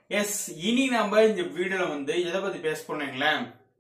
S இனி நம்ம இந்த வீடியோல வந்து எதை பத்தி பேச போனீங்களேன்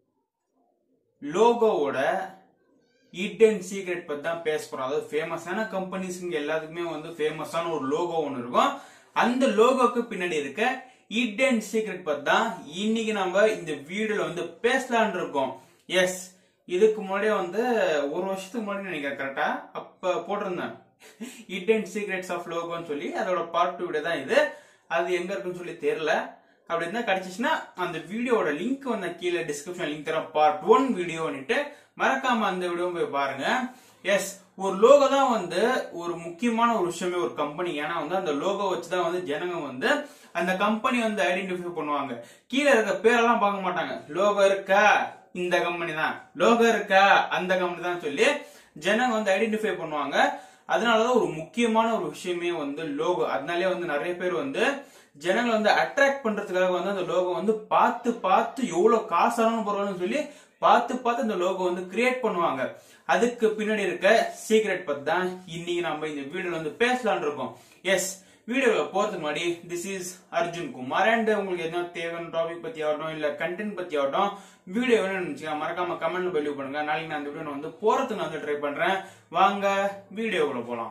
லோகோவோட ஹிடன் சீக்ரெட் பத்தி தான் பேச போறோம் அதாவது ஃபேமஸான கம்பெனிஸ்ங்க எல்லாத்துக்குமே வந்து ஃபேமஸான ஒரு லோகோ ஒன்று இருக்கும் அந்த லோகோக்கு பின்னாடி இருக்க ஹிடன் சீக்ரெட் பத்தி தான் இன்னைக்கு நம்ம இந்த வீடியோல வந்து பேசலாம்னு இருக்கோம் எஸ் இதுக்கு முன்னாடியே வந்து ஒரு வருஷத்துக்கு முன்னாடி நினைக்கிறேன் கரெக்டா அப்ப போட்டிருந்தேன் ஹிடன் சீக்ரெட்ஸ் ஆஃப் லோகோன்னு சொல்லி அதோட பார்ட் டூ தான் இது அது எங்க இருக்குன்னு சொல்லி தெரியல அப்படி இருந்தா கிடைச்சிச்சுன்னா அந்த வீடியோவோட லிங்க் வந்து கீழே டிஸ்கிரிப்ஷன் லிங்க் தரேன் பார்ட் ஒன் வீடியோன்னுட்டு மறக்காம அந்த வீடியோ போய் பாருங்க எஸ் ஒரு லோகோ தான் வந்து ஒரு முக்கியமான ஒரு விஷயமே ஒரு கம்பெனி ஏன்னா வந்து அந்த லோகோ வச்சு தான் வந்து ஜனங்க வந்து அந்த கம்பெனி வந்து ஐடென்டிஃபை பண்ணுவாங்க கீழே இருக்க பேரெல்லாம் பார்க்க மாட்டாங்க லோகோ இருக்கா இந்த கம்பெனி தான் லோகோ இருக்கா அந்த கம்பெனி தான் சொல்லி ஜனங்க வந்து ஐடென்டிஃபை பண்ணுவாங்க அதனாலதான் ஒரு முக்கியமான ஒரு விஷயமே வந்து லோகோ அதனாலே வந்து நிறைய பேர் வந்து ஜனங்களை வந்து அட்ராக்ட் பண்றதுக்காக வந்து அந்த லோகோ வந்து பார்த்து பார்த்து எவ்வளவு காசான பரவாயில்லன்னு சொல்லி பார்த்து பார்த்து அந்த லோகோ வந்து கிரியேட் பண்ணுவாங்க அதுக்கு பின்னாடி இருக்க சீக்ரெட் பத்தி தான் இன்னைக்கு நம்ம இந்த வீடியோல வந்து பேசலாம்னு இருக்கோம் எஸ் வீடியோல போறதுக்கு முன்னாடி this is Arjun Kumar and உங்களுக்கு என்ன தேவையான டாபிக் பத்தி ஆகட்டும் இல்ல கண்டென்ட் பத்தி ஆகட்டும் வீடியோ வேணும்னு நினைச்சுக்கா மறக்காம கமெண்ட்ல பதிவு பண்ணுங்க நாளைக்கு நான் அந்த வீடியோ வந்து போறதுக்கு நான் வந்து ட்ரை பண்றேன் வாங்க வீடியோக்குள்ள போலாம்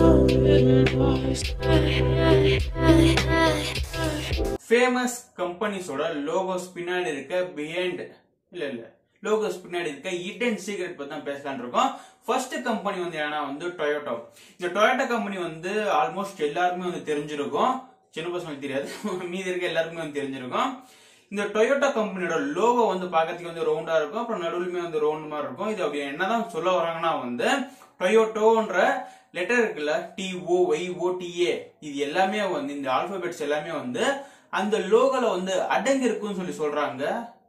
ஃபேமஸ் கம்பெனிஸோட லோகோஸ் பின்னாடி இருக்க பிஹைண்ட் இல்ல இல்ல லோகோஸ் பின்னாடி இருக்க ஹிடன் சீக்ரெட் பத்தி தான் பேசலாம்னு இருக்கோம் ஃபர்ஸ்ட் கம்பெனி வந்து ஏன்னா வந்து டொயோட்டோ இந்த டொயோட்டோ கம்பெனி வந்து ஆல்மோஸ்ட் எல்லாருக்குமே வந்து தெரிஞ்சிருக்கும் சின்ன பசங்களுக்கு தெரியாது மீதி இருக்க எல்லாருக்குமே வந்து தெரிஞ்சிருக்கும் இந்த டொயோட்டோ கம்பெனியோட லோகோ வந்து பார்க்கறதுக்கு வந்து ரவுண்டா இருக்கும் அப்புறம் நடுவுலுமே வந்து ரவுண்ட் மாதிரி இருக்கும் இது அப்படி என்னதான் சொல்ல வராங்கன்னா வந்து டொயோட்டோன்ற லெட்டர் இருக்குல்ல T O Y O T A இது எல்லாமே வந்து இந்த ஆல்பபெட்ஸ் எல்லாமே வந்து அந்த லோகோல வந்து அடங்கி இருக்குன்னு சொல்லி சொல்றாங்க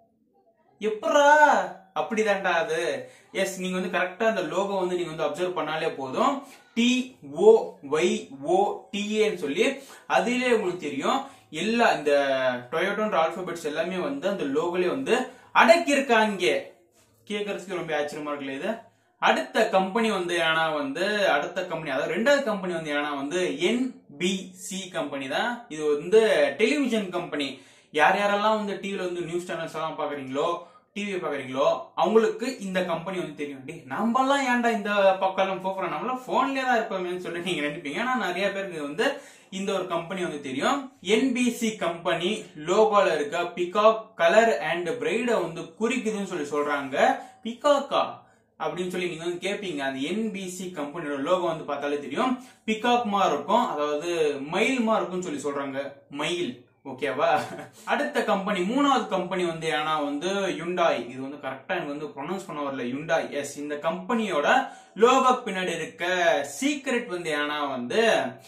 எப்பரா அப்படிதான்டா அது எஸ் நீங்க வந்து கரெக்டா அந்த லோகோ வந்து நீங்க வந்து அப்சர்வ் பண்ணாலே போதும் டி ஓ ஒய் ஓ டிஏன்னு சொல்லி அதிலே உங்களுக்கு தெரியும் எல்லா இந்த டொயோட்டோன்ற ஆல்பபெட்ஸ் எல்லாமே வந்து அந்த லோகோலே வந்து அடக்கி இருக்காங்க கேட்கறதுக்கு ரொம்ப ஆச்சரியமா இருக்குல்ல இது அடுத்த கம்பெனி வந்து ஏன்னா வந்து அடுத்த கம்பெனி அதாவது ரெண்டாவது கம்பெனி வந்து ஏன்னா வந்து என்பிசி கம்பெனி தான் இது வந்து டெலிவிஷன் கம்பெனி யார் யாரெல்லாம் வந்து டிவில வந்து நியூஸ் சேனல்ஸ் எல்லாம் பாக்குறீங்களோ டிவி பாக்குறீங்களோ அவங்களுக்கு இந்த கம்பெனி வந்து தெரியும் டி நம்ம எல்லாம் ஏன்டா இந்த பக்கம் எல்லாம் போறோம் நம்மளாம் போன்லயே தான் இருப்போமேன்னு சொல்லி நீங்க நினைப்பீங்க ஆனா நிறைய பேருக்கு வந்து இந்த ஒரு கம்பெனி வந்து தெரியும் என்பிசி கம்பெனி லோகோல இருக்க பிகாக் கலர் அண்ட் பிரைட வந்து குறிக்குதுன்னு சொல்லி சொல்றாங்க பிகாக்கா அப்படின்னு சொல்லி நீங்க வந்து கேட்பீங்க அந்த என்பிசி கம்பெனியோட லோகோ வந்து பார்த்தாலே தெரியும் பிகாக் மா இருக்கும் அதாவது மயில் மா இருக்கும்னு சொல்லி சொல்றாங்க மயில் ஓகேவா அடுத்த கம்பெனி மூணாவது கம்பெனி வந்து ஏன்னா வந்து யுண்டாய் இது வந்து கரெக்டா எனக்கு வந்து ப்ரொனவுன்ஸ் பண்ண வரல யுண்டாய் எஸ் இந்த கம்பெனியோட லோகோ பின்னாடி இருக்க சீக்ரெட் வந்து ஏன்னா வந்து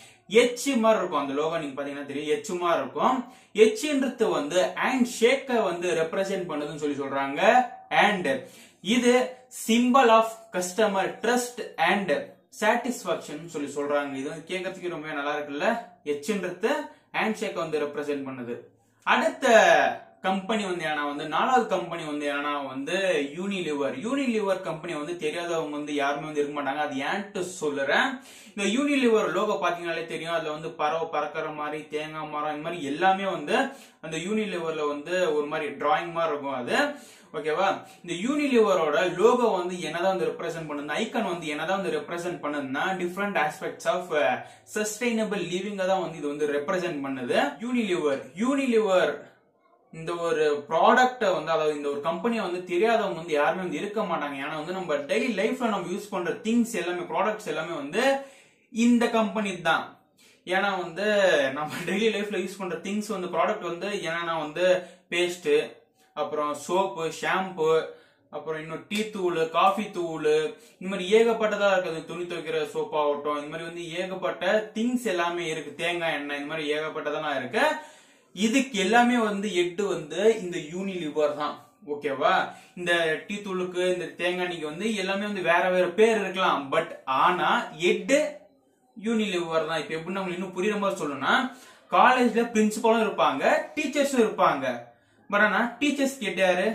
எச் மாதிரி இருக்கும் அந்த லோகோ நீங்க பாத்தீங்கன்னா தெரியும் எச் மாதிரி இருக்கும் எச்ன்றது வந்து அண்ட் ஷேக்க வந்து ரெப்ரசென்ட் பண்ணுதுன்னு சொல்லி சொல்றாங்க அண்ட் இது symbol of customer trust and satisfaction சொல்லி சொல்றாங்க இது வந்து கேட்கறதுக்கு ரொம்ப நல்லா இருக்குல்ல எச்ன்றது ஹேண்ட் ஷேக் வந்து ரெப்ரசென்ட் பண்ணுது அடுத்த கம்பெனி வந்து ஏன்னா வந்து நாலாவது கம்பெனி வந்து ஏன்னா வந்து யூனிலிவர் யூனிலிவர் கம்பெனி வந்து தெரியாதவங்க வந்து யாருமே வந்து இருக்க மாட்டாங்க அது ஏன்ட்டு சொல்லுறேன் இந்த யூனிலிவர் லோகோ பாத்தீங்கன்னாலே தெரியும் அதுல வந்து பறவை பறக்கிற மாதிரி தேங்காய் மரம் இந்த மாதிரி எல்லாமே வந்து அந்த யூனிலிவர்ல வந்து ஒரு மாதிரி டிராயிங் மாதிரி இருக்கும் அது ஓகேவா இந்த யூனிலிவரோட லோகோ வந்து என்னதான் வந்து ரெப்ரசென்ட் பண்ணுது ஐக்கன் வந்து என்னதான் வந்து ரெப்ரசென்ட் பண்ணுதுன்னா different aspects of sustainable living தான் வந்து இது வந்து ரெப்ரசென்ட் பண்ணுது யூனிலிவர் யூனிலிவர் இந்த ஒரு ப்ராடக்ட்டை வந்து அதாவது இந்த ஒரு கம்பெனியை வந்து தெரியாதவங்க வந்து யாருமே வந்து இருக்க மாட்டாங்க ஏன்னா வந்து நம்ம டெய்லி லைஃப்ல நம்ம யூஸ் பண்ற திங்ஸ் எல்லாமே ப்ராடக்ட்ஸ் எல்லாமே வந்து இந்த கம்பெனி தான் ஏன்னா வந்து நம்ம டெய்லி லைஃப்ல யூஸ் பண்ற திங்ஸ் வந்து ப்ராடக்ட் வந்து ஏன்னா வந்து பேஸ்ட் அப்புறம் சோப்பு ஷாம்பு அப்புறம் இன்னும் டீ தூள் காஃபி தூள் இந்த மாதிரி ஏகப்பட்டதா இருக்குது துணி துவைக்கிற சோப் ஆகட்டும் இந்த மாதிரி வந்து ஏகப்பட்ட திங்ஸ் எல்லாமே இருக்கு தேங்காய் எண்ணெய் இந்த மாதிரி ஏகப்பட்டதெல்லாம் இருக்கு இதுக்கு எல்லாமே வந்து எட்டு வந்து இந்த யூனிலிவர் தான் ஓகேவா இந்த டீ தூளுக்கு இந்த தேங்காய் எண்ணெய்க்கு வந்து எல்லாமே வந்து வேற வேற பேர் இருக்கலாம் பட் ஆனா எட்டு யூனிலிவர் தான் இப்ப எப்படின்னு உங்களுக்கு இன்னும் புரியுற மாதிரி சொல்லணும்னா காலேஜ்ல பிரின்சிபலும் இருப்பாங்க டீச்சர்ஸும் இருப்பாங்க பட் ஆனா டீச்சர்ஸ் கேட்டாரு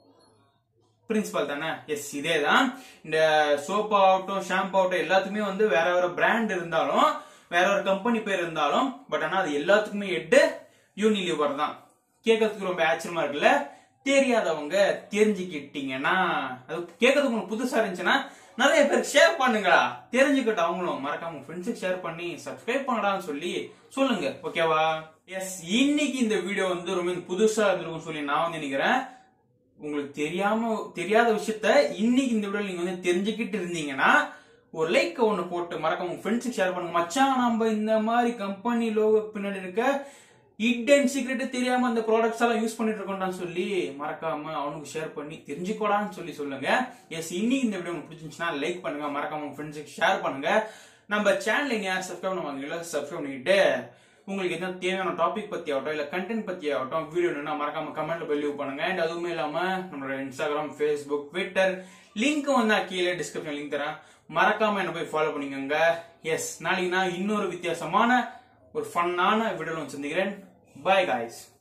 பிரின்சிபல் தானே எஸ் இதே தான் இந்த சோப் ஆகட்டும் ஷாம்பு ஆகட்டும் எல்லாத்துக்குமே வந்து வேற வேற பிராண்ட் இருந்தாலும் வேற ஒரு கம்பெனி பேர் இருந்தாலும் பட் ஆனா அது எல்லாத்துக்குமே எட்டு யூனிலிவர் தான் கேட்கறதுக்கு ரொம்ப ஆச்சரியமா இருக்குல்ல தெரியாதவங்க தெரிஞ்சுக்கிட்டீங்கன்னா அது கேட்கறதுக்கு உங்களுக்கு புதுசா இருந்துச்சுன்னா நிறைய பேருக்கு ஷேர் பண்ணுங்கடா தெரிஞ்சுக்கிட்டு அவங்களும் மறக்காம ஃப்ரெண்ட்ஸுக்கு ஷேர் பண்ணி சப்ஸ்கிரைப் பண்ணடான்னு சொல்லி சொல்லுங்க ஓகேவா எஸ் இன்னைக்கு இந்த வீடியோ வந்து ரொம்ப புதுசா இருந்திருக்கும் சொல்லி நான் வந்து நினைக்கிறேன் உங்களுக்கு தெரியாம தெரியாத விஷயத்த இன்னைக்கு இந்த வீடியோ நீங்க வந்து தெரிஞ்சுக்கிட்டு இருந்தீங்கன்னா ஒரு லைக் ஒன்னு போட்டு மறக்காம உங்க ஃப்ரெண்ட்ஸுக்கு ஷேர் பண்ணுங்க மச்சான் நம்ம இந்த மாதிரி கம்பெனி லோகோ பின்னாடி இருக்க ஹிடன் சீக்ரெட் தெரியாம அந்த ப்ராடக்ட்ஸ் எல்லாம் யூஸ் பண்ணிட்டு இருக்கோம்டான்னு சொல்லி மறக்காம அவனுக்கு ஷேர் பண்ணி தெரிஞ்சுக்கோடான்னு சொல்லி சொல்லுங்க எஸ் இன்னைக்கு இந்த வீடியோ உங்களுக்கு பிடிச்சிருந்துச்சுன்னா லைக் பண்ணுங்க மறக்காம உங்க ஃப்ரெண்ட்ஸுக்கு ஷேர் பண்ணுங்க நம்ம சேனல் நீங்க யார் சப்ஸ்கிரைப் பண்ணுவாங்க சப்ஸ்கிரைப் பண்ணிட்டு உங்களுக்கு எதனா தேவையான டாபிக் பத்தி ஆகட்டும் இல்ல கண்டென்ட் பத்தி ஆகட்டும் வீடியோ வேணும்னா மறக்காம கமெண்ட்ல போய் லீவ் பண்ணுங்க அண்ட் அதுவுமே இல்லாம நம்மளோட இன்ஸ்டாகிராம் ஃபேஸ்புக் ட்விட்டர் லிங்க் வந்து நான் கீழே டிஸ்கிரிப்ஷன் லிங்க் தரேன் மறக்காம என்ன போய் ஃபாலோ பண்ணிக்கோங்க எஸ் நாளைக்கு நான் இன்னொரு வித்தியாசமான ஒரு ஃபன்னான வீடியோல வந்து சந்திக்கிறேன் பாய் காய்ஸ்